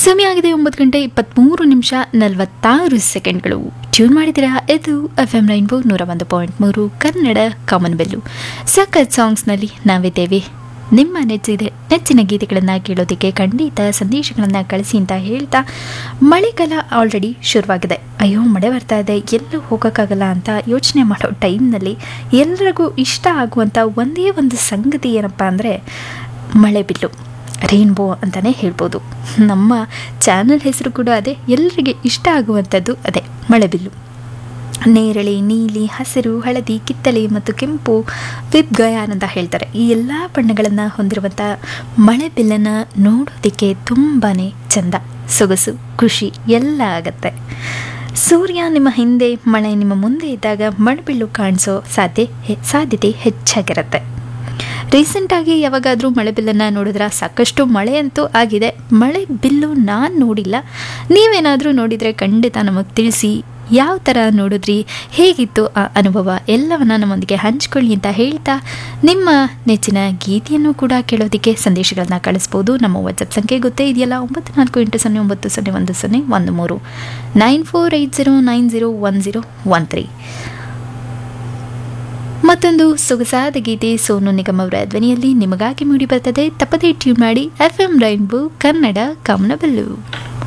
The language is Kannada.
ಸಮಯ ಆಗಿದೆ ಒಂಬತ್ತು ಗಂಟೆ ಇಪ್ಪತ್ತ್ಮೂರು ನಿಮಿಷ ನಲವತ್ತಾರು ಸೆಕೆಂಡ್ಗಳು ಟ್ಯೂನ್ ಮಾಡಿದಿರಾ ಇದು ಎಫ್ ಎಂ ರೈನ್ಬೋ ನೂರ ಒಂದು ಪಾಯಿಂಟ್ ಮೂರು ಕನ್ನಡ ಕಾಮನ್ ಬೆಲ್ಲು ಸಖತ್ ಸಾಂಗ್ಸ್ನಲ್ಲಿ ನಾವಿದ್ದೇವೆ ನಿಮ್ಮ ನೆಚ್ಚಿದೆ ನೆಚ್ಚಿನ ಗೀತೆಗಳನ್ನು ಕೇಳೋದಕ್ಕೆ ಖಂಡಿತ ಸಂದೇಶಗಳನ್ನು ಕಳಿಸಿ ಅಂತ ಹೇಳ್ತಾ ಮಳೆಗಾಲ ಆಲ್ರೆಡಿ ಶುರುವಾಗಿದೆ ಅಯ್ಯೋ ಮಳೆ ಬರ್ತಾ ಇದೆ ಎಲ್ಲೂ ಹೋಗೋಕ್ಕಾಗಲ್ಲ ಅಂತ ಯೋಚನೆ ಮಾಡೋ ಟೈಮ್ನಲ್ಲಿ ಎಲ್ಲರಿಗೂ ಇಷ್ಟ ಆಗುವಂಥ ಒಂದೇ ಒಂದು ಸಂಗತಿ ಏನಪ್ಪ ಅಂದರೆ ಮಳೆ ಬಿಲ್ಲು ರೈನ್ಬೋ ಅಂತಲೇ ಹೇಳ್ಬೋದು ನಮ್ಮ ಚಾನಲ್ ಹೆಸರು ಕೂಡ ಅದೇ ಎಲ್ಲರಿಗೆ ಇಷ್ಟ ಆಗುವಂಥದ್ದು ಅದೇ ಮಳೆಬಿಲ್ಲು ನೇರಳೆ ನೀಲಿ ಹಸಿರು ಹಳದಿ ಕಿತ್ತಳೆ ಮತ್ತು ಕೆಂಪು ವಿಪ್ ಗಯಾನ್ ಅಂತ ಹೇಳ್ತಾರೆ ಈ ಎಲ್ಲ ಬಣ್ಣಗಳನ್ನು ಹೊಂದಿರುವಂಥ ಮಳೆ ಬಿಲ್ಲನ್ನು ನೋಡೋದಕ್ಕೆ ತುಂಬಾ ಚಂದ ಸೊಗಸು ಖುಷಿ ಎಲ್ಲ ಆಗತ್ತೆ ಸೂರ್ಯ ನಿಮ್ಮ ಹಿಂದೆ ಮಳೆ ನಿಮ್ಮ ಮುಂದೆ ಇದ್ದಾಗ ಮಳೆಬಿಲ್ಲು ಕಾಣಿಸೋ ಸಾಧ್ಯ ಹೆ- ಸಾಧ್ಯತೆ ಹೆಚ್ಚಾಗಿರುತ್ತೆ ರೀಸೆಂಟಾಗಿ ಯಾವಾಗಾದರೂ ಮಳೆ ಬಿಲ್ಲನ್ನು ನೋಡಿದ್ರ ಸಾಕಷ್ಟು ಮಳೆ ಅಂತೂ ಆಗಿದೆ ಮಳೆ ಬಿಲ್ಲು ನಾನು ನೋಡಿಲ್ಲ ನೀವೇನಾದರೂ ನೋಡಿದರೆ ಖಂಡಿತ ನಮಗೆ ತಿಳಿಸಿ ಯಾವ ಥರ ನೋಡಿದ್ರಿ ಹೇಗಿತ್ತು ಆ ಅನುಭವ ಎಲ್ಲವನ್ನ ನಮ್ಮೊಂದಿಗೆ ಹಂಚ್ಕೊಳ್ಳಿ ಅಂತ ಹೇಳ್ತಾ ನಿಮ್ಮ ನೆಚ್ಚಿನ ಗೀತೆಯನ್ನು ಕೂಡ ಕೇಳೋದಕ್ಕೆ ಸಂದೇಶಗಳನ್ನ ಕಳಿಸ್ಬೋದು ನಮ್ಮ ವಾಟ್ಸಪ್ ಸಂಖ್ಯೆ ಗೊತ್ತೇ ಇದೆಯಲ್ಲ ಒಂಬತ್ತು ನಾಲ್ಕು ಎಂಟು ಸೊನ್ನೆ ಒಂಬತ್ತು ಸೊನ್ನೆ ಒಂದು ಸೊನ್ನೆ ಒಂದು ಮೂರು nine four eight zero nine zero one zero one three ಮತ್ತೊಂದು ಸೊಗಸಾದ ಗೀತೆ ಸೋನು ನಿಗಮ್ ಅವರ ಧ್ವನಿಯಲ್ಲಿ ನಿಮಗಾಗಿ ಮೂಡಿ ಬರ್ತದೆ ತಪ್ಪದೇ ಟ್ಯೂನ್ ಮಾಡಿ ಎಫ್ ಎಂ ರೈನ್ಬೋ ಕನ್ನಡ ಕಮನಬಲ್ಲು